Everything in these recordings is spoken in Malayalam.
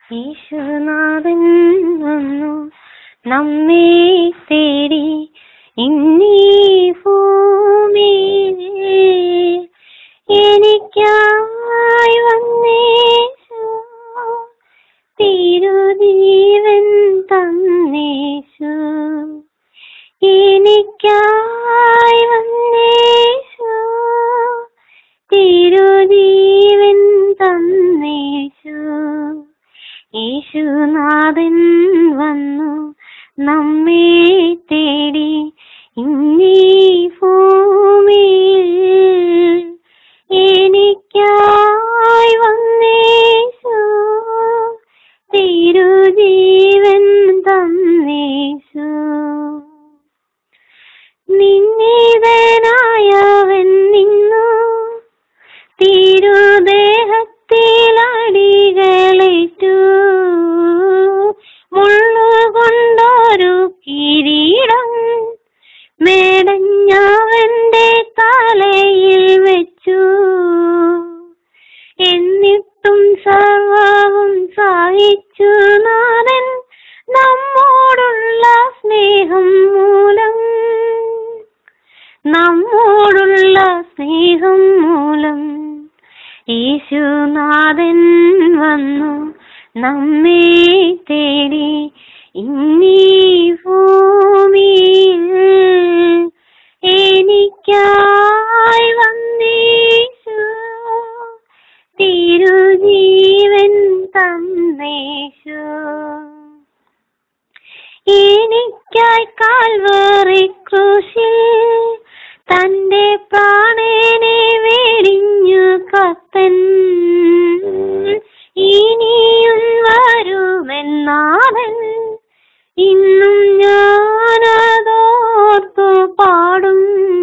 യേശുനാഥൻ വന്നു നമ്മെ തേടി ഇന്നീ ഭൂമിയിൽ എനിക്കായി വന്നേശു തിരുജീവൻ തന്നേശു എനിക്കായി വന്നേശു തിരുജീവൻ തന്നേശു യേശുനാഥൻ വന്നു നമ്മെ തേടി ഇന്നീ ഭൂമിയിൽ എനിക്കായി വന്നേശു തിരുജീവൻ തന്നേശു നിന്നിതനായവൻ നിന്നു തിരുദേഹത്തിലടികളേറ്റു മുള്ളുകൊണ്ടൊരു കിരീടം മേടഞ്ഞവന്റെ തലയിൽ വെച്ചു എന്നിട്ടും സർവവും സഹിച്ചു നാഥൻ നമ്മോടുള്ള സ്നേഹം മൂലം നമ്മോടുള്ള സ്നേഹം മൂലം യേശുനാഥൻ വന്നു നമ്മെ തേടി ഇന്നീ ഭൂമിയിൽ എനിക്കായി വന്നേശു തിരുജീവൻ തന്നേശു എനിക്കായി കാൽവറി ക്രൂശിൽ തന്റെ പ്രാണനെ വെടിഞ്ഞു കത്തൻ ഇനിയും വരുമെന്നാഥൻ ഇന്നും ഞാനതോർത്തു പാടും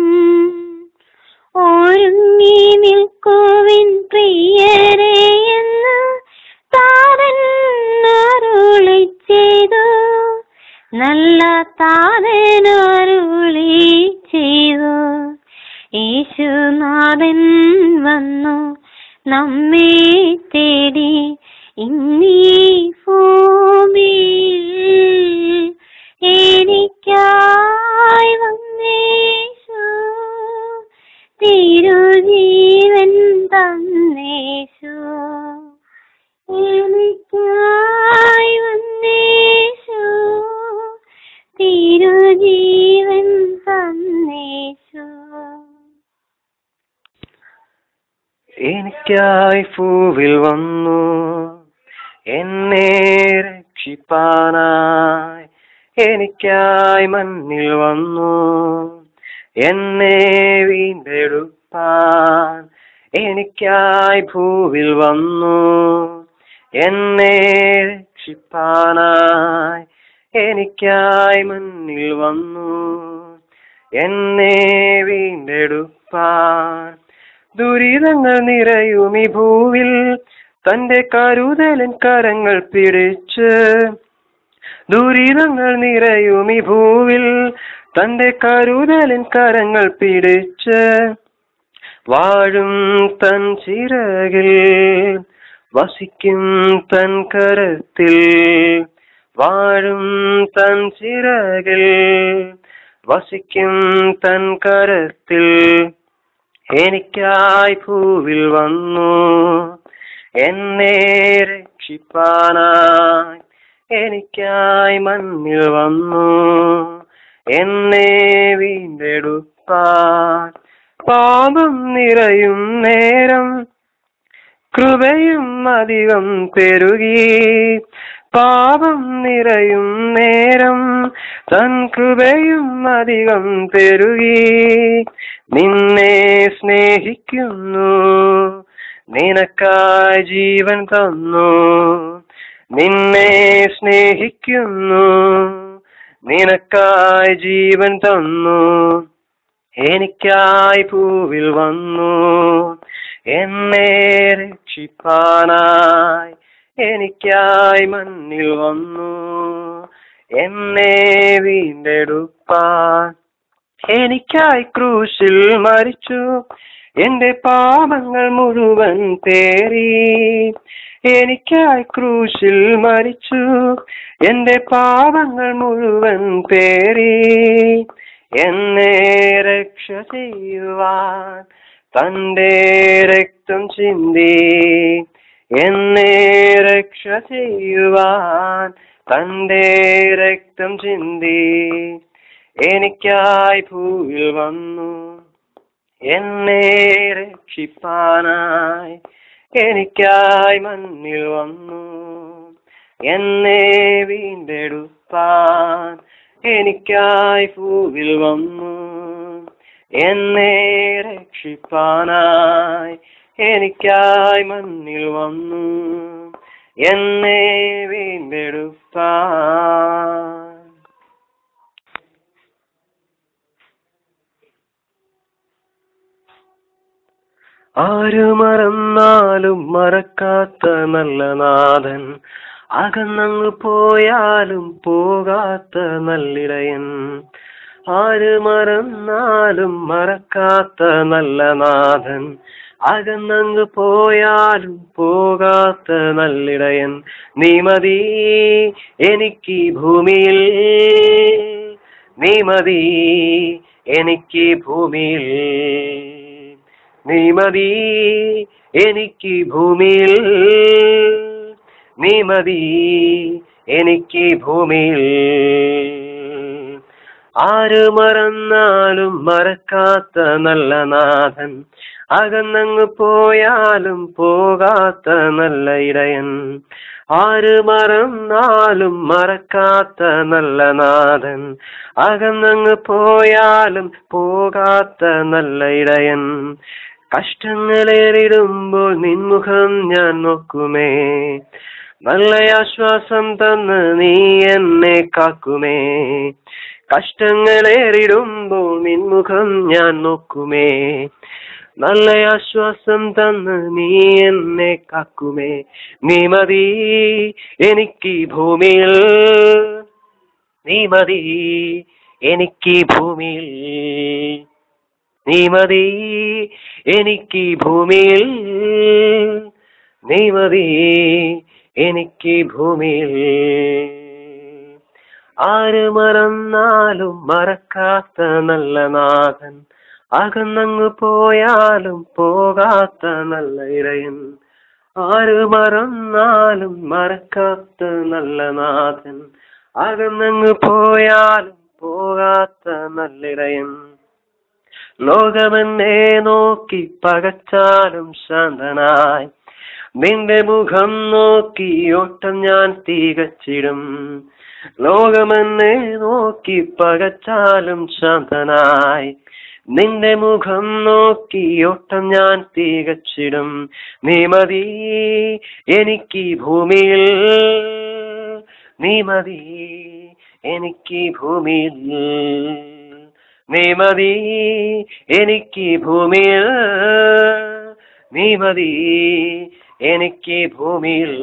ഒരുങ്ങി നിൽക്കുവിൻ പ്രിയരെ എന്ന് താതൻ അരുളി ചെയ്തു നല്ല താതനരുളി ചെയ്തു യേശുനാഥൻ വന്നു നമ്മെ തേടി ഇന്നീ ഭൂമിയിൽ എനിക്കായി വന്നേശു തിരുജീവൻ തന്നേശു എനിക്കായി വന്നേശു തിരുജീവൻ തന്നേശു എനിക്കായി ഭൂവിൽ വന്നു എന്നെ രക്ഷിപ്പാനായി എനിക്കായി മണ്ണിൽ വന്നു എന്നെ വീണ്ടെടുപ്പാൻ എനിക്കായി ഭൂവിൽ വന്നു എന്നെ രക്ഷിപ്പാനായി എനിക്കായി മണ്ണിൽ വന്നു എന്നെ വീണ്ടെടുപ്പാൻ ദുരിതങ്ങൾ നിറയും ഈ ഭൂവിൽ തന്റെ കരുതലൻ കരങ്ങൾ പിടിച്ച് ദുരിതങ്ങൾ നിറയും ഈ ഭൂവിൽ തന്റെ കരുതലൻ കരങ്ങൾ പിടിച്ച് വാഴും തൻ ചിറകിൽ വസിക്കും തൻ കരത്തിൽ വാഴും തൻ ചിറകിൽ വസിക്കും തൻ കരത്തിൽ എനിക്കായി ഭൂവിൽ വന്നു എന്നെ രക്ഷിപ്പാനായി എനിക്കായി മണ്ണിൽ വന്നു എന്നെ വീണ്ടെടുപ്പാൻ പാപം നിറയും നേരം കൃപയും അധികം പെരുകി പാപം നിറയും നേരം തൻ കൃപയും അധികം പെരുകി നിന്നെ സ്നേഹിക്കുന്നു നിനക്കായി ജീവൻ തന്നു നിന്നെ സ്നേഹിക്കുന്നു നിനക്കായി ജീവൻ തന്നു എനിക്കായി പൂവിൽ വന്നു എന്നെ രക്ഷിപ്പാനായി എനിക്കായി മണ്ണിൽ വന്നു എന്നെ വീണ്ടെടുപ്പാൻ എനിക്കായി ക്രൂശിൽ മരിച്ചു എന്റെ പാപങ്ങൾ മുഴുവൻ പേറി എനിക്കായി ക്രൂശിൽ മരിച്ചു എന്റെ പാപങ്ങൾ മുഴുവൻ പേറി എന്നെ രക്ഷ ചെയ്യുവാൻ തന്റെ രക്തം ചിന്തി എന്നെ രക്ഷ ചെയ്യുവാൻ തന്റെ രക്തം ചിന്തി എനിക്കായി ഭൂവിൽ വന്നു എന്നെ രക്ഷിപ്പാനായി എനിക്കായി മണ്ണിൽ വന്നു എന്നെ വീണ്ടെടുപ്പാൻ എനിക്കായി ഭൂവിൽ വന്നു എന്നെ രക്ഷിപ്പാനായി എനിക്കായി മണ്ണിൽ വന്നു എന്നെ വീണ്ടെടുപ്പാൻ ആര് മറന്നാലും മറക്കാത്ത നല്ല നാഥൻ അകന്നങ്ങ് പോയാലും പോകാത്ത നല്ലിടയൻ ആര് മറന്നാലും മറക്കാത്ത നല്ല നാഥൻ അകന്നങ്ങ് പോയാലും പോകാത്ത നല്ലിടയൻ നീ മതി എനിക്ക് ഈ ഭൂമിയിൽ നീ മതി എനിക്ക് ഈ ഭൂമിയിൽ നീ മതി എനിക്ക് ഈ ഭൂമിയിൽ നീ മതി എനിക്ക് ഈ ഭൂമിയിൽ ആര് മറന്നാലും മറക്കാത്ത നല്ല നാഥൻ അകന്നങ്ങ് പോയാലും പോകാത്ത നല്ല ഇടയൻ ആര് മറന്നാലും മറക്കാത്ത നല്ല നാഥൻ അകന്നങ്ങ് പോയാലും പോകാത്ത നല്ല ഇടയൻ കഷ്ടങ്ങളേറിടുമ്പോൾ നിൻമുഖം ഞാൻ നോക്കുമേ നല്ല ആശ്വാസം തന്ന് നീ എന്നെ കാക്കുമേ കഷ്ടങ്ങളേറിടുമ്പോൾ നിൻമുഖം ഞാൻ നോക്കുമേ നല്ല ആശ്വാസം തന്ന് നീ എന്നെ കാക്കുമേ നീ മതി എനിക്ക് ഈ ഭൂമിയിൽ നീ മതി എനിക്ക് ഈ ഭൂമിയിൽ നീ മതി എനിക്ക് ഈ ഭൂമിയിൽ നീ മതി എനിക്ക് ഈ ഭൂമിയിൽ ആര് മറന്നാലും മറക്കാത്ത നല്ല നാഥൻ അകന്നങ്ങ് പോയാലും പോകാത്ത നല്ല ഇടയൻ ആര് മറന്നാലും മറക്കാത്ത നല്ല നാഥൻ അകന്നങ്ങ് പോയാലും പോകാത്ത നല്ലിടയൻ ലോകമെന്നെ നോക്കി പകച്ചാലും ശാന്തനായി നിന്റെ മുഖം നോക്കി ഓട്ടം ഞാൻ തികച്ചിടും ലോകമെന്നെ നോക്കി പകച്ചാലും ശാന്തനായി നിന്റെ മുഖം നോക്കി ഓട്ടം ഞാൻ തികച്ചിടും നീ മതി എനിക്ക് ഈ ഭൂമിയിൽ നീ മതി എനിക്ക് ഈ ഭൂമിയിൽ നീ മതി എനിക്ക് ഈ ഭൂമിയിൽ നീ മതി എനിക്ക് ഈ ഭൂമിയിൽ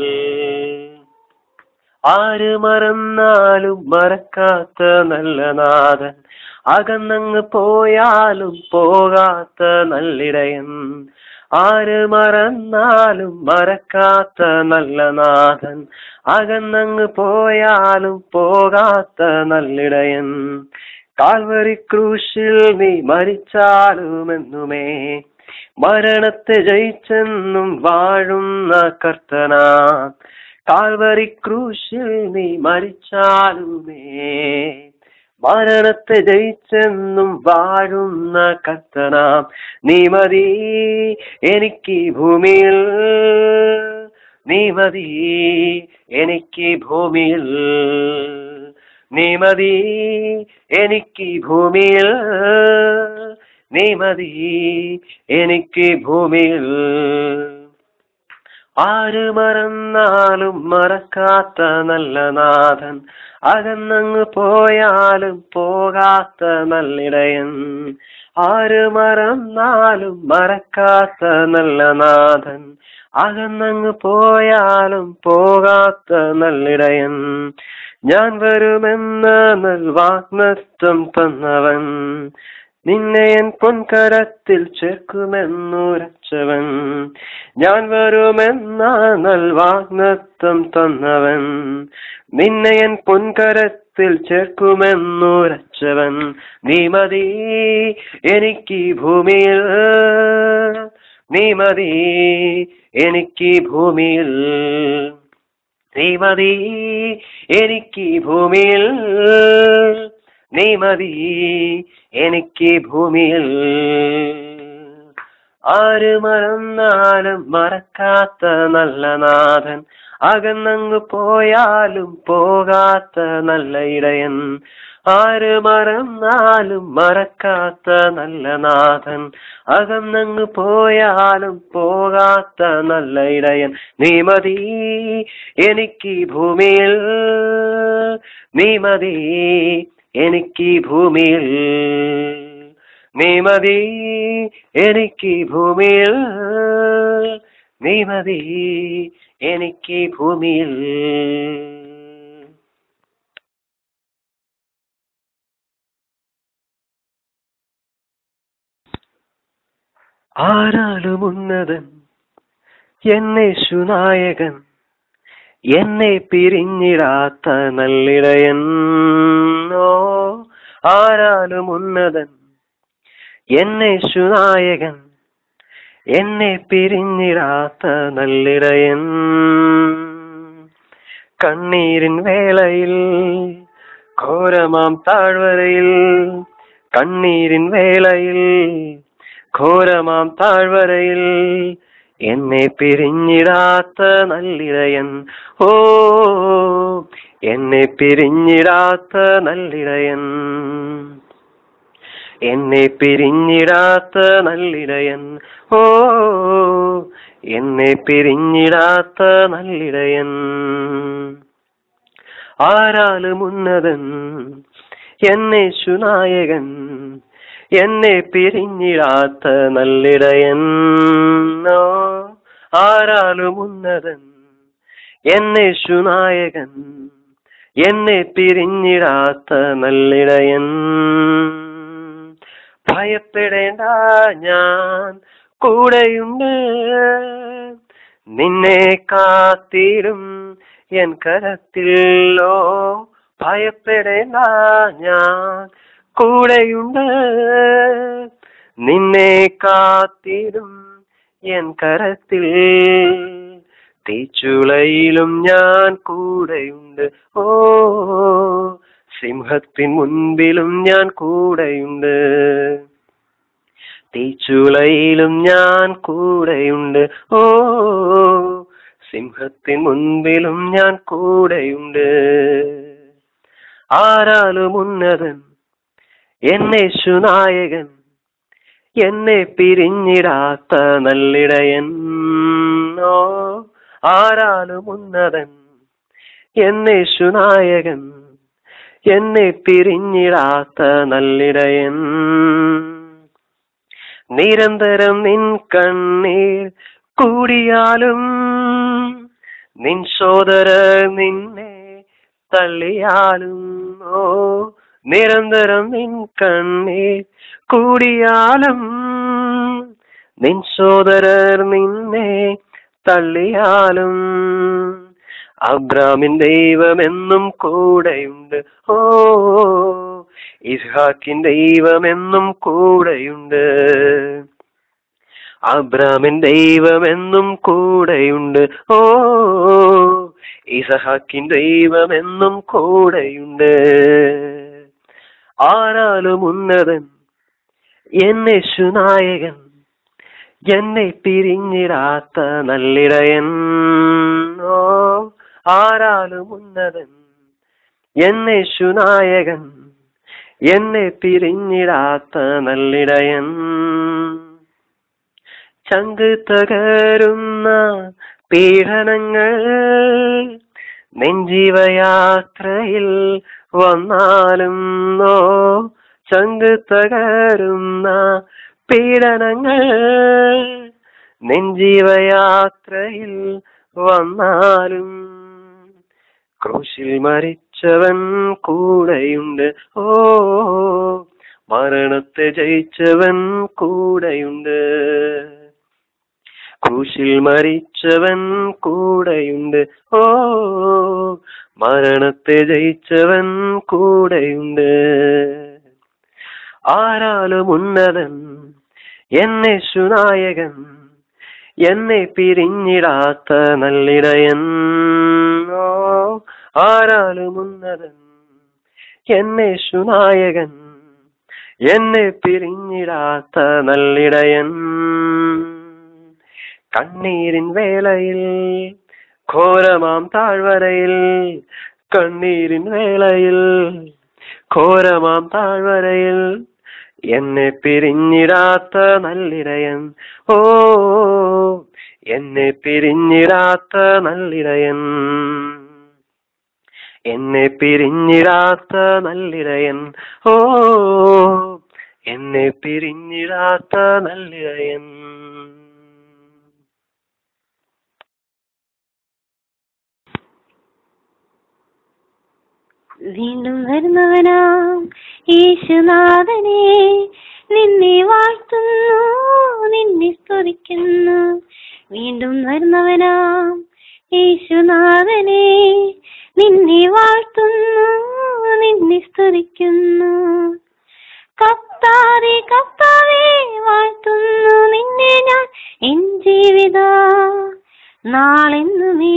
ആര് മറന്നാലും മറക്കാത്ത നല്ല നാഥൻ അകന്നങ്ങ് പോയാലും പോകാത്ത നല്ലിടയൻ ആര് മറന്നാലും മറക്കാത്ത നല്ല നാഥൻ അകന്നങ്ങ് പോയാലും പോകാത്ത നല്ലിടയൻ കാൽവരി ക്രൂശിൽ നീ മരിച്ചാലുമെന്നുമേ മരണത്തെ ജയിച്ചെന്നും വാഴുന്ന കർത്തന കാൽവരി ക്രൂശിൽ നീ മരിച്ചാലുമേ മരണത്തെ ജയിച്ചെന്നും വാഴുന്ന കർത്തനാം നീ മതി എനിക്ക് ഈ ഭൂമിയിൽ നീ മതി എനിക്ക് ഈ ഭൂമിയിൽ നീ മതി എനിക്ക് ഈ ഭൂമിയിൽ നീ മതി എനിക്ക് ഈ ഭൂമിയിൽ ആര് മറന്നാലും മറക്കാത്ത നല്ല നാഥൻ അകന്നങ്ങ് പോയാലും പോകാത്ത നല്ലിടയൻ ആര് മറന്നാലും മറക്കാത്ത നല്ല നാഥൻ അകന്നങ്ങ് പോയാലും പോകാത്ത നല്ലിടയൻ ഞാൻ വരുമെന്ന നൽവാഗ്നത്വം തന്നവൻ നിന്നെ എൻ പൊൻകരത്തിൽ ചേർക്കുമെന്നുരച്ചവൻ ഞാൻ വരുമെന്ന നൽവാഗ്നത്വം തന്നവൻ നിന്നെ എൻ പൊൻകരത്തിൽ ചേർക്കുമെന്നുരച്ചവൻ നീ മതി എനിക്ക് ഈ ഭൂമിയിൽ നീ മതി എനിക്ക് ഈ ഭൂമിയിൽ നീ മതി എനിക്ക് ഈ ഭൂമിയിൽ നീ മതി എനിക്ക് ഈ ഭൂമിയിൽ ആര് മറന്നാലും മറക്കാത്ത നല്ല നാഥൻ അകന്നങ്ങ് പോയാലും പോകാത്ത നല്ല ഇടയൻ ആര് മറന്നാലും മറക്കാത്ത നല്ല നാഥൻ അകന്നങ്ങ് പോയാലും പോകാത്ത നല്ല ഇടയൻ നീ മതി എനിക്ക് ഈ ഭൂമിയിൽ നീ മതി എനിക്ക് ഈ ഭൂമിയിൽ നീ മതി എനിക്ക് ഈ ഭൂമിയിൽ നീ മതി എനിക്ക് ഈ ഭൂമിയിൽ ആരാലും ഉന്നതൻ എന്നേശു നായകൻ എന്നെ പിരിഞ്ഞിടാത്ത നല്ലിടയൻ ഓ ആരാലും ഉന്നതൻ എന്നേശു നായകൻ എന്നെ പിരിഞ്ഞിടാത്ത നല്ലിടയൻ കണ്ണീരിൻ വേളയിൽ ഘോരമാം താഴ്വരയിൽ കണ്ണീരിൻ വേളയിൽ ഘോരമാം താഴ്വരയിൽ എന്നെ പിരിഞ്ഞിടാത്ത നല്ലിടയൻ ഓ എന്നെ പിരിഞ്ഞിടാത്ത നല്ലിടയൻ എന്നെ പിരിഞ്ഞിടാത്ത നല്ലിടയൻ ഓ എന്നെ പിരിഞ്ഞിടാത്ത നല്ലിടയൻ ആരാലും ഉന്നതൻ എന്നേശു നായകൻ എന്നെ പിരിഞ്ഞിടാത്ത നല്ലിടയൻ ഓ ആരാലും ഉന്നതൻ എന്നേശു നായകൻ എന്നെ പിരിഞ്ഞിടാത്ത നല്ലിടയൻ ഭയപ്പെടേണ്ട ഞാൻ കൂടെയുണ്ട് നിന്നെ കാത്തിരും എൻ കരത്തിലോ ഭയപ്പെടേണ്ട ഞാൻ കൂടെയുണ്ട് നിന്നെ കാത്തിരും എൻ കരത്തിൽ തീച്ചുളയിലും ഞാൻ കൂടെയുണ്ട് ഓ സിംഹത്തിൻ മുൻപിലും ഞാൻ കൂടെയുണ്ട് തീച്ചുളയിലും ഞാൻ കൂടെയുണ്ട് ഓ സിംഹത്തിൻ മുൻപിലും ഞാൻ കൂടെയുണ്ട് ആരാലും ഉന്നതൻ എന്നേശു നായകൻ എന്നെ പിരിഞ്ഞിടാത്ത നല്ലിടയൻ ഓ ആരാലും ഉന്നതൻ എന്നേശു നായകൻ എന്നെ പിരിഞ്ഞിടാത്ത നല്ലിടയൻ നിരന്തരം നിൻ കണ്ണീർ കൂടിയാലും നിൻ സോദരർ നിന്നെ തള്ളിയാലും ഓ നിരന്തരം നിൻ കണ്ണീർ കൂടിയാലും നിൻ സോദരർ നിന്നെ തള്ളിയാലും അബ്രാമിൻ ദൈവമെന്നും കൂടെയുണ്ട് ഓ ഇസ്ഹാക്കിൻ ദൈവമെന്നും കൂടെയുണ്ട് അബ്രാമിൻ ദൈവമെന്നും കൂടെയുണ്ട് ഓ ഇസഹാക്കിൻ ദൈവമെന്നും കൂടെയുണ്ട് ആരാലും ഉന്നതൻ എന്നേശു നായകൻ എന്നെ പിരിഞ്ഞിടാത്ത നല്ലിടയൻ ഓ ആരാലും ഉന്നതൻ എന്നേശു നായകൻ എന്നെ പിരിഞ്ഞിടാത്ത നല്ലിടയൻ ചങ്ക് തകരുന്ന പീഡനങ്ങൾ നെഞ്ചീവയാത്രയിൽ വന്നാലും ഓ ചങ്ക് തകരുന്ന പീഡനങ്ങൾ നെഞ്ചീവയാത്രയിൽ വന്നാലും ക്രൂശിൽ മരിച്ചവൻ കൂടെയുണ്ട് ഓ മരണത്തെ ജയിച്ചവൻ കൂടെയുണ്ട് ക്രൂശിൽ മരിച്ചവൻ കൂടെയുണ്ട് ഓ മരണത്തെ ജയിച്ചവൻ കൂടെയുണ്ട് ആരാലും ഉന്നതൻ എന്നെ സുനായകൻ എന്നെ പിരിഞ്ഞിടാത്ത നല്ലിടയൻ ഓ ആരാലും ഉന്നതൻ എന്നെ സുനായകൻ എന്നെ പിരിഞ്ഞിടാത്ത നല്ലിടയൻ കണ്ണീരിൻ വേളയിൽ ഘോരമാം താഴ്വരയിൽ കണ്ണീരിൻ വേളയിൽ ഘോരമാം താഴ്വരയിൽ എന്നെ പിരിഞ്ഞിടാത്ത നല്ലിടയൻ ഓ എന്നെ പിരിഞ്ഞിടാത്ത നല്ലിടയൻ എന്നെ പിരിഞ്ഞിടാത്ത നല്ലിടയൻ ഓ എന്നെ പിരിഞ്ഞിടാത്ത നല്ലിടയൻ വീണ്ടും വരുന്നവനാം യേശുനാഥനെ നിന്നെ വാഴ്ത്തുന്നു നിന്നെ സ്തുതിക്കുന്നു വീണ്ടും വരുന്നവനാം യേശുനാഥനെ നിന്നെ വാഴ്ത്തുന്നു നിന്നെ സ്തുതിക്കുന്നു കത്താതെ കത്താവേ വാഴ്ത്തുന്നു നിന്നെ ഞാൻ എൻ ജീവിത നാളെന്നുമേ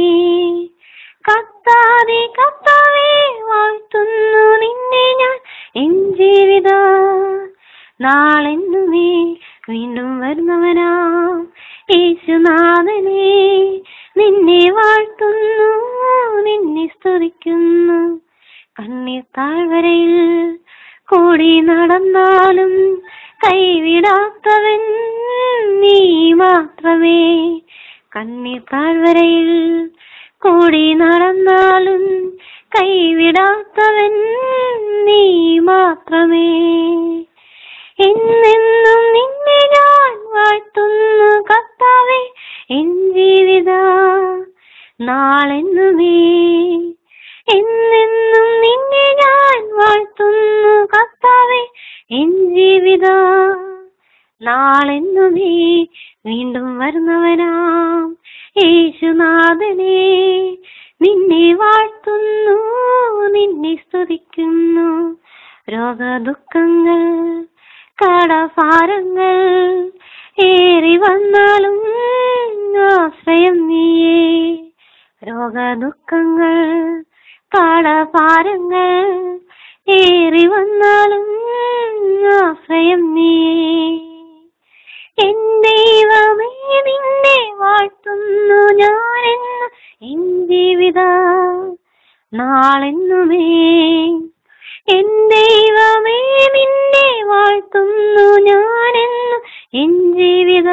കത്താതെ കത്താവേ വാഴ്ത്തുന്നു നിന്നെ ഞാൻ എൻ ജീവിത നാളെന്നുമേ വീണ്ടും വരുന്നവനാം യേശുനാഥനെ നിന്നെ വാഴ്ത്തുന്നു നിന്നെ സ്തുതിക്കുന്നു കണ്ണീർ താഴ്വരയിൽ കൂടി നടന്നാലും കൈവിടാത്തവൻ നീ മാത്രമേ കണ്ണീർ താഴ്വരയിൽ കൂടി നടന്നാലും കൈവിടാത്തവൻ നീ മാത്രമേ എന്നെന്നും നിന്നെ ഞാൻ വാഴ്ത്തുന്നു കർത്താവേ എൻ ജീവിത നാളെന്നുമേ എന്നെന്നും നിന്നെ ഞാൻ വാഴ്ത്തുന്നു കർത്താവേ എൻ ജീവിത നാളെന്നുമേ വീണ്ടും വരുന്നവനാം യേശുനാഥനെ നിന്നെ വാഴ്ത്തുന്നു നിന്നെ സ്തുതിക്കുന്നു രോഗദുഃഖങ്ങൾ കടഭാരങ്ങൾ ഏറി വന്നാലും ആശ്രയം നീയേ രോഗദുഃഖങ്ങൾ കടഭാരങ്ങൾ ഏറി വന്നാലും ആശ്രയം നീയേ എൻ ദൈവമേ നിന്നെ വാഴ്ത്തുന്നു ഞാനെന്ന് എൻ ജീവിത നാളെന്നുമേ എൻ ദൈവമേ നിന്നെ വാഴ്ത്തുന്നു ഞാനെന്ന് എൻ ജീവിത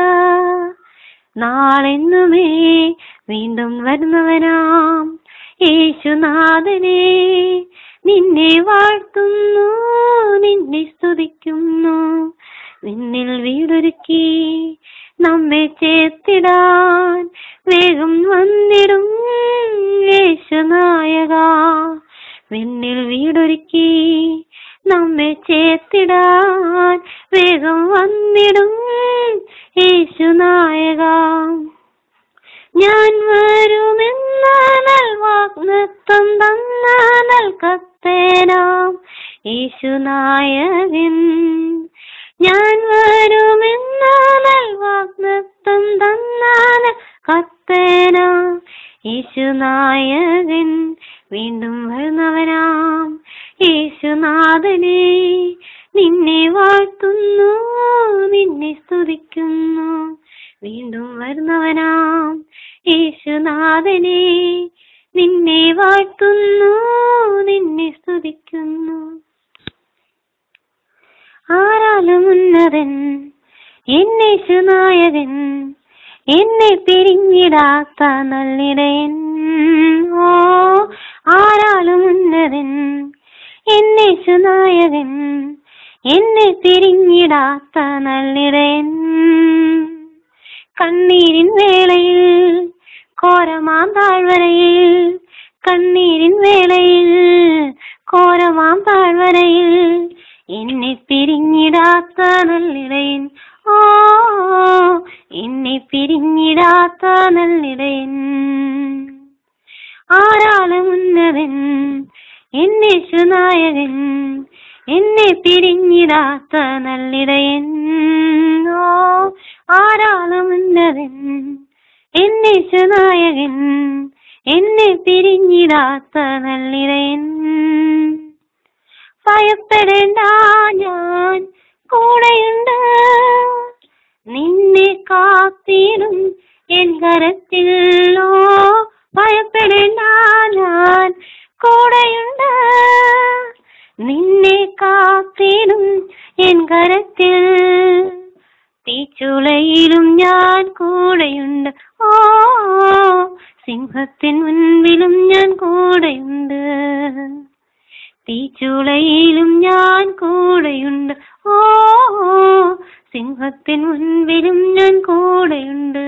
നാളെന്നുമേ വീണ്ടും വരുന്നവനാം യേശുനാഥനെ നിന്നെ വാഴ്ത്തുന്നു നിന്നെ സ്തുതിക്കുന്നു നിന്നിൽ വീടൊരുക്കി നമ്മെ ചേർത്തിടാൻ വേഗം വന്നിടും യേശുനായക വിണ്ണിൽ വീടൊരുക്കി നമ്മെ ചേർത്തിടാൻ വേഗം വന്നിടും യേശുനായക ഞാൻ വരുമെന്ന നൽവാഗ്നത്വം തന്ന നൽകത്തേനാം യേശുനായകൻ ഞാൻ വരുമെന്ന നൽവാഗ്നത്വം തന്ന കത്തേന യേശുനായകൻ വീണ്ടും വരുന്നവനാം യേശുനാഥനെ നിന്നെ വാഴ്ത്തുന്നു നിന്നെ സ്തുതിക്കുന്നു വീണ്ടും വരുന്നവനാം യേശുനാഥനെ നിന്നെ വാഴ്ത്തുന്നു നിന്നെ സ്തുതിക്കുന്നു ആരാലും ഉന്നതൻ എന്നേശുനായകൻ എന്നെ പിരിഞ്ഞിടാത്ത നല്ലിടയൻ ഓ ആരാലും ഉന്നതൻ എന്നേശുനായകൻ എന്നെ പിരിഞ്ഞിടാത്ത നല്ലിടയൻ കണ്ണീരിൻ വേളയിൽ കോരമാം താഴ്വരയിൽ കണ്ണീരിൻ വേളയിൽ കോരമാം താഴ്വരയിൽ എന്നെ പിരിഞ്ഞിടാത്ത നല്ലിടയൻ ഓ എന്നെ പിരിഞ്ഞിടാത്ത നല്ലിടയൻ ആരാളും ഉന്നതൻ എന്നെ സുനായകൻ എന്നെ പിരിഞ്ഞിടാത്ത നല്ലിടയൻ ഓ ആരാളും ഉന്നതൻ എന്നെ സുനായകൻ എന്നെ പിരിഞ്ഞിടാത്ത നല്ലിടയൻ ഭയപ്പെടേണ്ട ഞാൻ കൂടെയുണ്ട് നിന്നെ കാത്തിടും എൻ കരത്തിലോ ഭയപ്പെടേണ്ട ഞാൻ കൂടെയുണ്ട് നിന്നെ കാത്തിടും എൻ കരത്തിൽ തീച്ചുളയിലും ഞാൻ കൂടെയുണ്ട് ഓ സിംഹത്തിൻ മുൻപിലും ഞാൻ കൂടെയുണ്ട് തീച്ചുളയിലും ഞാൻ കൂടെയുണ്ട് ഓ സിംഹത്തിൻ മുൻപിലും ഞാൻ കൂടെയുണ്ട്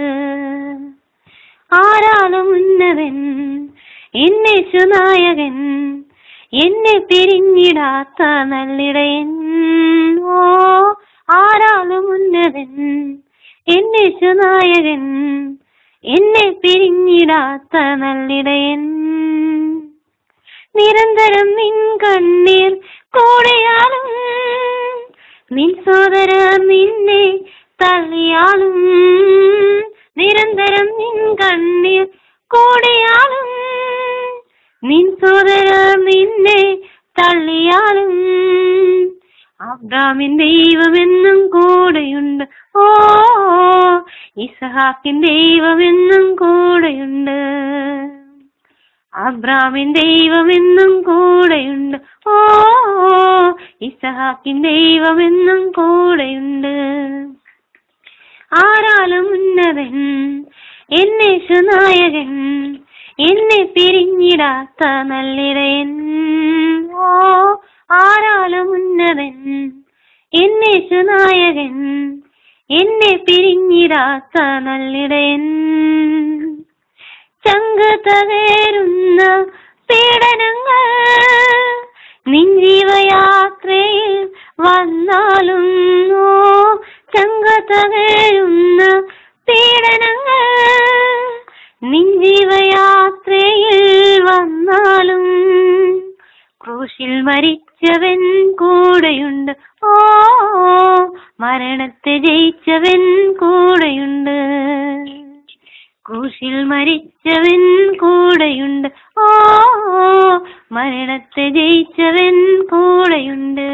ആരാളും ഉന്നതൻ എന്നെ സുനായകൻ എന്നെ പിരിഞ്ഞിടാത്ത നല്ലിടയൻ ഓ ആരാളും ഉന്നതൻ എന്നെ സുനായകൻ എന്നെ പിരിഞ്ഞിടാത്ത നല്ലിടയൻ നിരന്തരം നിൻ കണ്ണീർ കൂടെയാളും നിൻ സോദര നിന്നെ തള്ളിയാളും നിരന്തരം നിൻ കണ്ണീർ കൂടെയാളും നിൻ സോദര നിന്നെ തള്ളിയാലും അബ്രാമിൻ ദൈവമെന്നും കൂടെയുണ്ട് ഓ ഇസഹാക്കിൻ ദൈവമെന്നും കൂടെയുണ്ട് അബ്രാമിൻ ദൈവമെന്നും കൂടെയുണ്ട് ഓ ഇസഹാക്കിൻ ദൈവമെന്നും കൂടെയുണ്ട് ആരാലും ഉന്നതൻ എന്നെ സുനായകൻ എന്നെ പിരിഞ്ഞിടാത്ത നല്ലിടയൻ ഓ ആരാലും ഉന്നതൻ എന്നെ സുനായകൻ എന്നെ പിരിഞ്ഞിടാത്ത നല്ലിടയൻ ചങ്ക് തകരുന്ന പീഡനങ്ങൾ നിൻ ജീവയാത്രയിൽ വന്നാലും ഓ ചങ്ക് തകരുന്ന പീഡനങ്ങൾ നിൻ ജീവയാത്രയിൽ വന്നാലും ക്രൂശിൽ മരിച്ചവൻ കൂടെയുണ്ട് ഓ മരണത്തെ ജയിച്ചവൻ കൂടെയുണ്ട് ക്രൂശിൽ മരിച്ചവൻ കൂടെയുണ്ട് ഓ മരണത്തെ ജയിച്ചവൻ കൂടെയുണ്ട്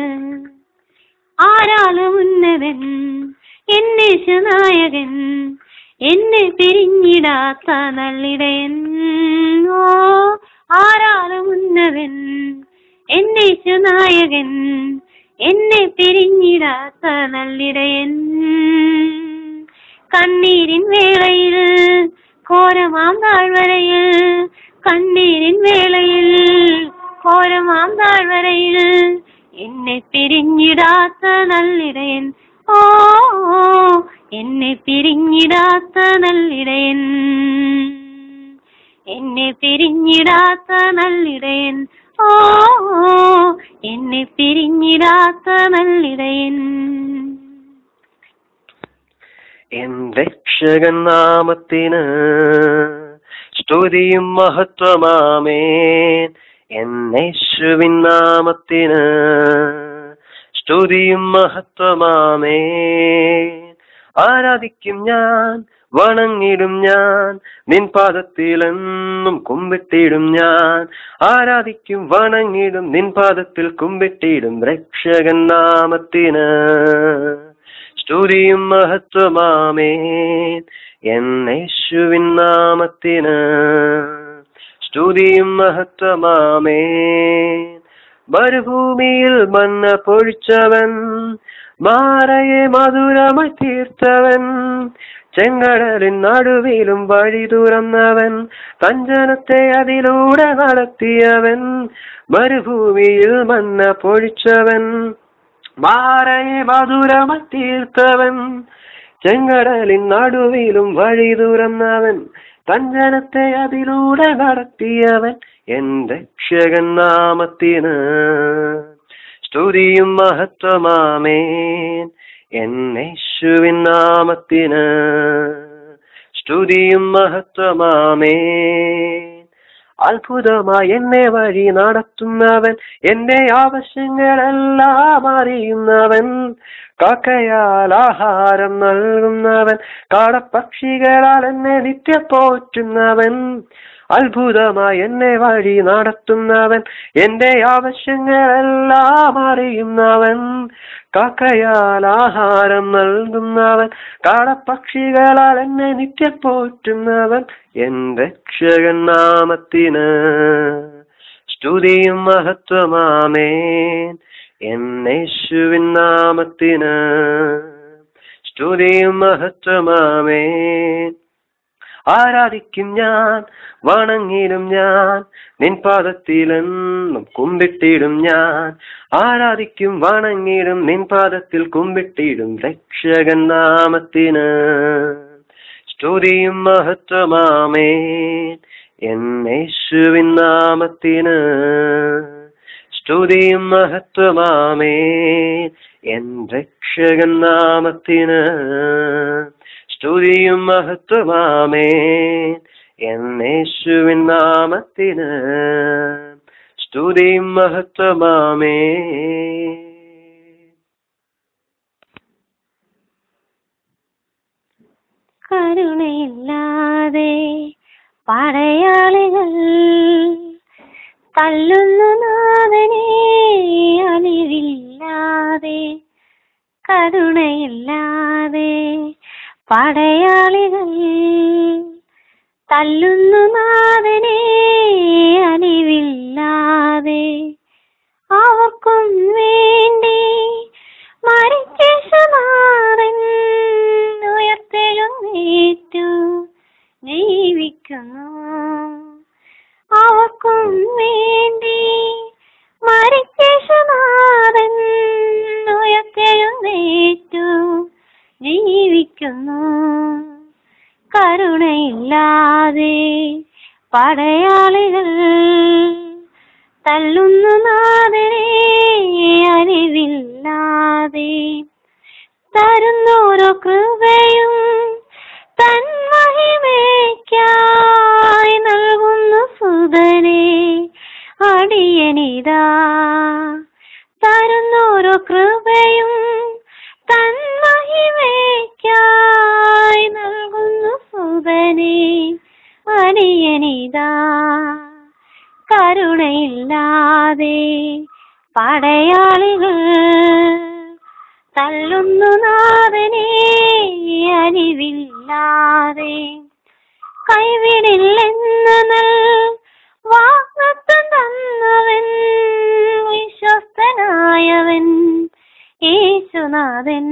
ആരാളും ഉന്നതൻ എന്നെ സുനായകൻ എന്നെ പിരിഞ്ഞിടാത്ത നല്ലിടയൻ ഓ ആരാളും ഉന്നതൻ എന്നെ സുനായകൻ എന്നെ പിരിഞ്ഞിടാത്ത നല്ലിടയൻ കണ്ണീരിൻ വേളയിൽ ഘോരമാം താഴ്വരയിൽ കണ്ണീരിൻ വേളയിൽ ഘോരമാം താഴ്വരയിൽ എന്നെ പിരിഞ്ഞിടാത്ത നല്ലിടയൻ ഓ എന്നെ പിരിഞ്ഞിടാത്ത നല്ലിടയൻ എന്നെ പിരിഞ്ഞിടാത്ത നല്ലിടയൻ ഓ എന്നെ പിരിഞ്ഞിടാത്ത നല്ലിടയൻ എൻ രക്ഷകൻ നാമത്തിന് സ്തുതിയും മഹത്വമാമേൻ എൻ യേശുവിൻ നാമത്തിന് സ്തുതിയും മഹത്വമാമേൻ ആരാധിക്കും ഞാൻ വണങ്ങിടും ഞാൻ നിൻ പാദത്തിലെന്നും കുമ്പിട്ടിടും ഞാൻ ആരാധിക്കും വണങ്ങിടും നിൻ പാദത്തിൽ കുമ്പിട്ടിടും രക്ഷകൻ നാമത്തിന് സ്തുതിയും മഹത്വമാമേൻ എൻ യേശുവിൻ നാമത്തിന് സ്തുതിയും മഹത്വമാമേൻ മരുഭൂമിയിൽ മന്ന പൊഴിച്ചവൻ മാറയെ മധുരമായി തീർത്തവൻ ചെങ്കടലിൻ നടുവിലും വഴി തുറന്നവൻ തഞ്ചനത്തെ അതിലൂടെ നടത്തിയവൻ മരുഭൂമിയിൽ മന്ന പൊഴിച്ചവൻ മാറയെ മധുരമായി തീർത്തവൻ ചെങ്കടലിൻ നടുവിലും വഴി തുറന്നവൻ തഞ്ചനത്തെ അതിലൂടെ നടത്തിയവൻ എൻ രക്ഷകൻ നാമത്തിന് സ്തുതിയും മഹത്വമാമേൻ എന്നേശുവിൻ നാമത്തിന് സ്തുതിയും മഹത്വമാമേൻ അത്ഭുതമായി എന്നെ വഴി നടത്തുന്നവൻ എന്റെ ആവശ്യങ്ങളെല്ലാം അറിയുന്നവൻ കാക്കയാൽ ആഹാരം നൽകുന്നവൻ കാടപ്പക്ഷികളാൽ എന്നെ നിത്യ പോറ്റുന്നവൻ അത്ഭുതമായി എന്നെ വഴി നടത്തുന്നവൻ എന്റെ ആവശ്യങ്ങളെല്ലാം അറിയുന്നവൻ കാക്കയാൽ ആഹാരം നൽകുന്നവൻ കാടപ്പക്ഷികളാൽ എന്നെ നിത്യ പോറ്റുന്നവൻ എൻ രക്ഷകൻ നാമത്തിന് സ്തുതിയും മഹത്വമാമേൻ എന്നേശുവിൻ നാമത്തിന് സ്തുതിയും മഹത്വമാമേൻ ആരാധിക്കും ഞാൻ വണങ്ങിടും ഞാൻ നിൻ പാദത്തിലെന്നും കുമ്പിട്ടിടും ഞാൻ ആരാധിക്കും വണങ്ങിടും നിൻ പാദത്തിൽ കുമ്പിട്ടിടും രക്ഷകൻ നാമത്തിന് സ്തുതിയും മഹത്വമാമേൻ എന്നേശുവിൻ നാമത്തിന് സ്തുതിയും മഹത്വമാമേൻ എൻ രക്ഷകൻ നാമത്തിന് സ്തുതിയും മഹത്വമാമേൻ എന്നേശുവിൻ നാമത്തിന് സ്തുതിയും മഹത്വമാമേ കരുണയില്ലാതെ പടയാളികൾ തല്ലുന്നു നാഥനെ അലിവില്ലാതെ കരുണയില്ലാതെ പടയാളികൾ തല്ലുന്നു നാഥനെ അലിവില്ലാതെ അവർക്കും വേണ്ടി മരിച്ചനാഥൻ ഉയർത്തെഴുന്നേറ്റു ജീവിക്കുന്നു അവർക്കും വേണ്ടി മരിച്ചനാഥൻ ഉയർത്തെഴുന്നേറ്റു ജീവിക്കുന്നു കരുണയില്ലാതെ പടയാളികൾ തല്ലുന്നു നാഥനെ അറിവില്ലാതെ തരുന്നോരോ കൃപയും തൻ മഹിമയ്ക്കായി നൽകുന്നു സുതനെ അടിയനിതാ തരുന്നോരോ കൃപയും തൻ മഹിമയ്ക്കായി നൽകുന്നു സുതനെ അടിയനിതാ കരുണയില്ലാതെ പടയാളികൾ തള്ളുന്നു നാഥനെ അരിവില്ലാതെ കൈവിടില്ലെന്ന് നൽ വാഗ്ദത്തം തന്നവൻ വിശ്വസ്തനായവൻ യേശുനാഥൻ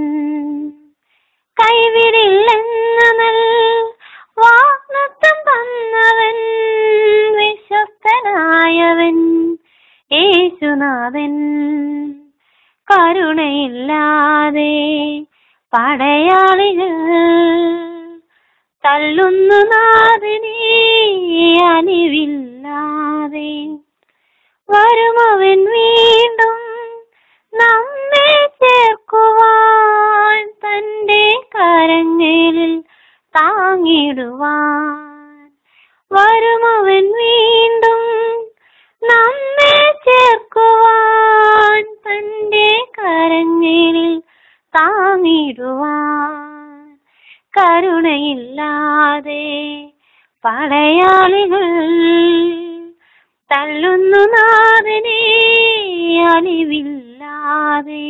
കൈവിടില്ലെന്ന് നൽ വാഗ്ദത്തം തന്നവൻ വിശ്വസ്തനായവൻ യേശുനാഥൻ കരുണയില്ലാതെ പടയാളികൾ തള്ളുന്നു നാഥനെ അലിവില്ലാതെ വരുമവൻ വീണ്ടും നമ്മെ ചേർക്കുവാൻ തന്റെ കരങ്ങളിൽ താങ്ങിടുവാൻ വരുമവൻ വീണ്ടും നമ്മെ ചേർക്കുവാൻ തന്റെ കരങ്ങളിൽ താങ്ങിടുവാൻ കരുണയില്ലാതെ പടയാളികൾ തള്ളുന്നു നാഥനെ അലിവില്ലാതെ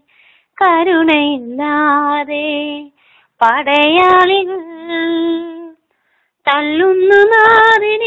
കരുണയില്ലാതെ പടയാളികൾ തള്ളുന്നു നാഥനെ